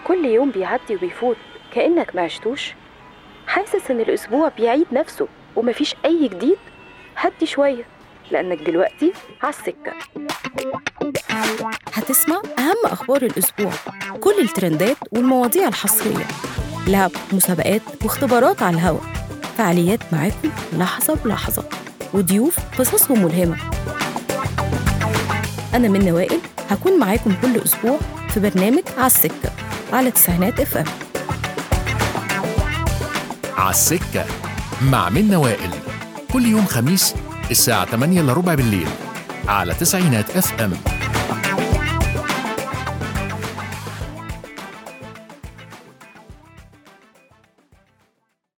كل يوم بيعدي وبيفوت كأنك ما عشتوش حاسس إن الأسبوع بيعيد نفسه ومفيش أي جديد هدي شوية لأنك دلوقتي على السكة هتسمع أهم أخبار الأسبوع كل الترندات والمواضيع الحصرية لعب مسابقات واختبارات على الهوا فعاليات معاكم لحظة بلحظة وضيوف قصصهم ملهمة أنا من وائل هكون معاكم كل أسبوع في برنامج على السكة على تسعينات اف ام عالسكة مع منة وائل كل يوم خميس الساعة 8 إلا ربع بالليل على تسعينات اف ام